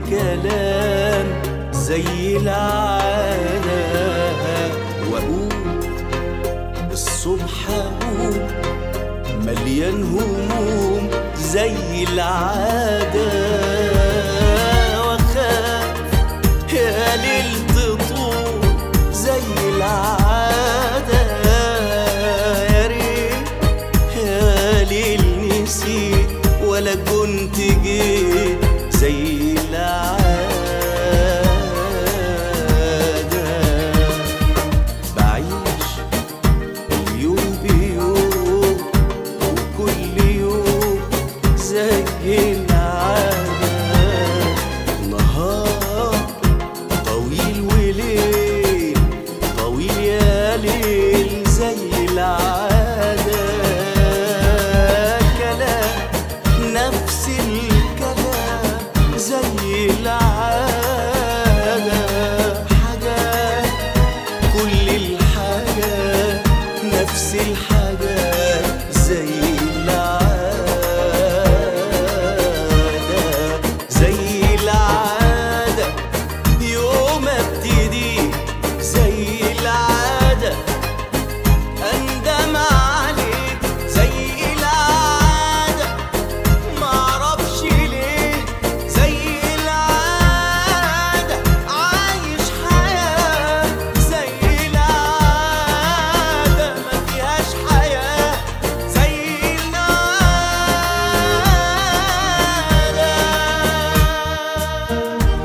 كلام زي العادة وأقوم الصبح أقوم مليان هموم زي العادة وأخاف يا ليل تطول زي العادة يا ريت يا ليل نسيت ولا كنت جيت زي العادة بعيش اليوم بيوم وكل يوم زي العادة نهار طويل وليل طويل يا ليل زي العادة كلام نفس الكلام زي العادة حاجات كل الحاجات نفس الحاجات زي العادة زي العادة يوم ابتدي زي العادة اندم عليك زي العادة معرفش ليه زي العادة عايش حياة زي العادة ما فيهاش حياة زي العادة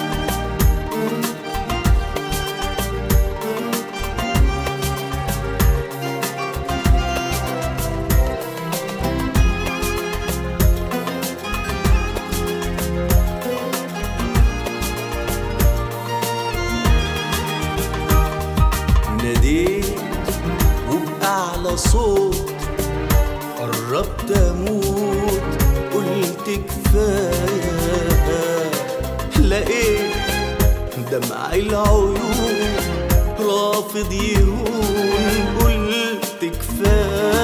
ناديت وبأعلى صوت قربت أموت قلت كفاية لقيت دمع العيون رافض يهون قلت كفاية